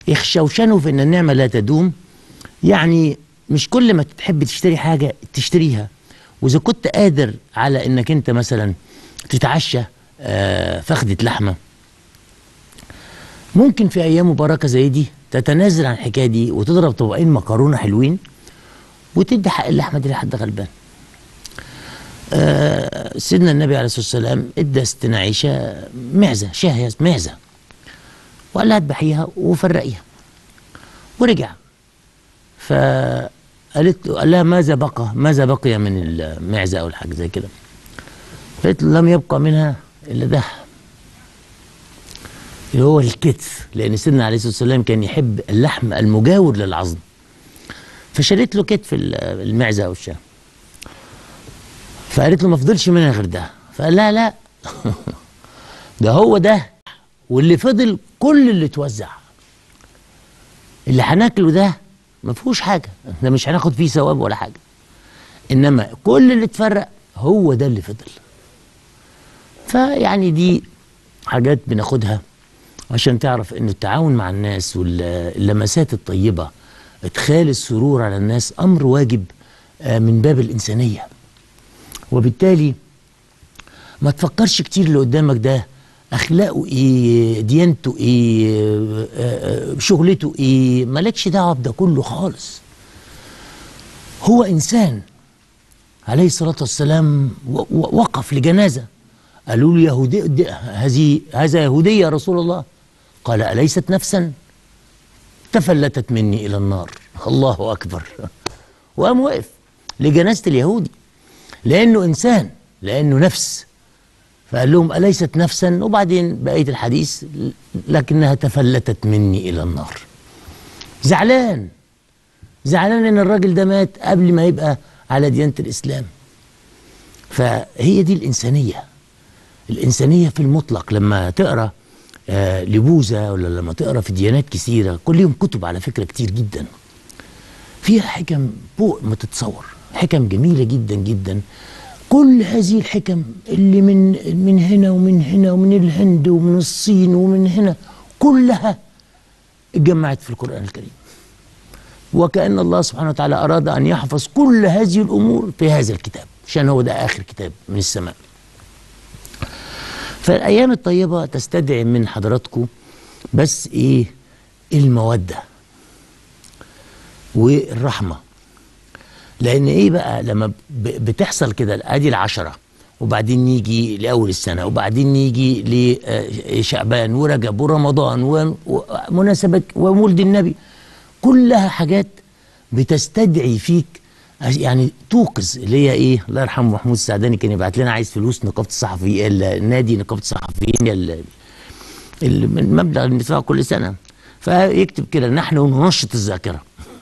يخشوشنوا في ان النعمه لا تدوم يعني مش كل ما تحب تشتري حاجه تشتريها واذا كنت قادر على انك انت مثلا تتعشى آه، فخده لحمه ممكن في ايام مباركه زي دي تتنازل عن الحكايه دي وتضرب طبقين مكرونه حلوين وتدي حق اللحمه دي لحد غلبان آه، سيدنا النبي عليه الصلاه والسلام ادى ستنا عيشه معزه شاه معزه وقال لها اذبحيها وفرقيها ورجع فقالت له قال لها ماذا بقى ماذا بقي من المعزه او الحاجه زي كده قالت له لم يبقى منها الا ده اللي هو الكتف لان سيدنا عليه الصلاه والسلام كان يحب اللحم المجاور للعظم فشالت له كتف ال- المعزه او الشاه فقالت له ما فضلش منها غير ده فقال لا لا ده هو ده واللي فضل كل اللي اتوزع اللي هناكله ده ما فيهوش حاجه احنا مش هناخد فيه ثواب ولا حاجه انما كل اللي اتفرق هو ده اللي فضل فيعني دي حاجات بناخدها عشان تعرف ان التعاون مع الناس واللمسات الطيبه ادخال السرور على الناس امر واجب آه، من باب الانسانيه وبالتالي ما تفكرش كتير اللي قدامك ده اخلاقه ايه ديانته ايه آه، آه، شغلته ايه مالكش دعوه بده كله خالص هو انسان عليه الصلاه والسلام و- و- وقف لجنازه قالوا له يهودي د- هذه هذا يهودي يا رسول الله قال اليست نفسا تفلتت مني الى النار الله اكبر وقام وقف لجنازه اليهودي لانه انسان لانه نفس فقال لهم اليست نفسا وبعدين بقيه الحديث لكنها تفلتت مني الى النار زعلان زعلان ان الراجل ده مات قبل ما يبقى على ديانه الاسلام فهي دي الانسانيه الانسانيه في المطلق لما تقرا آه لبوذا ولا لما تقرا في ديانات كثيره كل يوم كتب على فكره كتير جدا فيها حكم فوق ما تتصور حكم جميله جدا جدا كل هذه الحكم اللي من من هنا ومن هنا ومن الهند ومن الصين ومن هنا كلها اتجمعت في القران الكريم وكأن الله سبحانه وتعالى أراد أن يحفظ كل هذه الأمور في هذا الكتاب عشان هو ده آخر كتاب من السماء فالأيام الطيبة تستدعي من حضراتكم بس إيه المودة والرحمة لأن إيه بقى لما ب- بتحصل كده أدي العشرة وبعدين نيجي لأول السنة وبعدين نيجي لشعبان ورجب ورمضان و- ومناسبة ومولد النبي كلها حاجات بتستدعي فيك يعني توقظ اللي هي ايه الله يرحمه محمود السعداني كان يبعت لنا عايز فلوس نقابه الصحفيين النادي نقابه الصحفيين ال- ال- المبلغ اللي بندفعه كل سنه فيكتب كده نحن ننشط الذاكره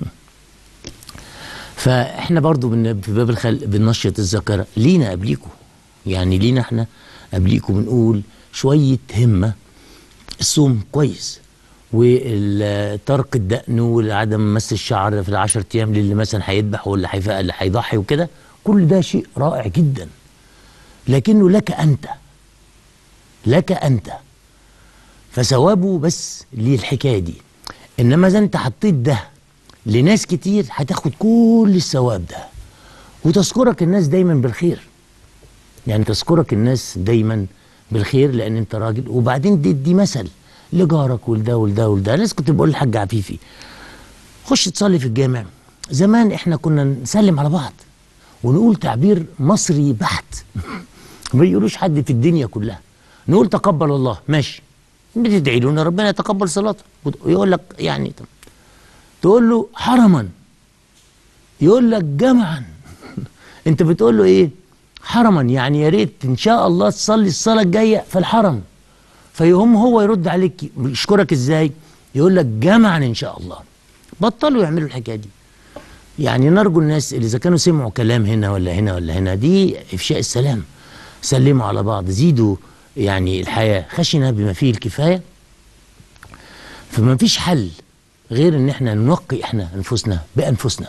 فاحنا برضو بن- في باب الخل بننشط الذاكره لينا قبليكم يعني لينا احنا قبليكم بنقول شويه همه الصوم كويس وترك الدقن وعدم مس الشعر في العشر ايام للي مثلا هيذبح واللي هيف- اللي هيضحي وكده كل ده شيء رائع جدا لكنه لك انت لك انت فثوابه بس للحكايه دي انما اذا انت حطيت ده لناس كتير هتاخد كل الثواب ده وتذكرك الناس دايما بالخير يعني تذكرك الناس دايما بالخير لان انت راجل وبعدين دي, دي مثل لجارك ولده ولده ولده انا لسه كنت بقول للحاج عفيفي خش تصلي في الجامع زمان احنا كنا نسلم على بعض ونقول تعبير مصري بحت ما بيقولوش حد في الدنيا كلها نقول تقبل الله ماشي بتدعي له ان ربنا يتقبل صلاتك يقول لك يعني طب. تقول له حرما يقول لك جمعا انت بتقول له ايه حرما يعني يا ريت ان شاء الله تصلي الصلاه الجايه في الحرم فيقوم هو يرد عليك يشكرك ازاي يقول لك جمعا ان شاء الله بطلوا يعملوا الحكايه دي يعني نرجو الناس اللي اذا كانوا سمعوا كلام هنا ولا هنا ولا هنا دي افشاء السلام سلموا على بعض زيدوا يعني الحياه خشنه بما فيه الكفايه فما فيش حل غير ان احنا ننقي احنا انفسنا بانفسنا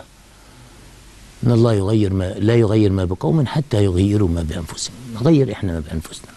ان الله يغير ما لا يغير ما بقوم حتى يغيروا ما بانفسهم نغير احنا ما بانفسنا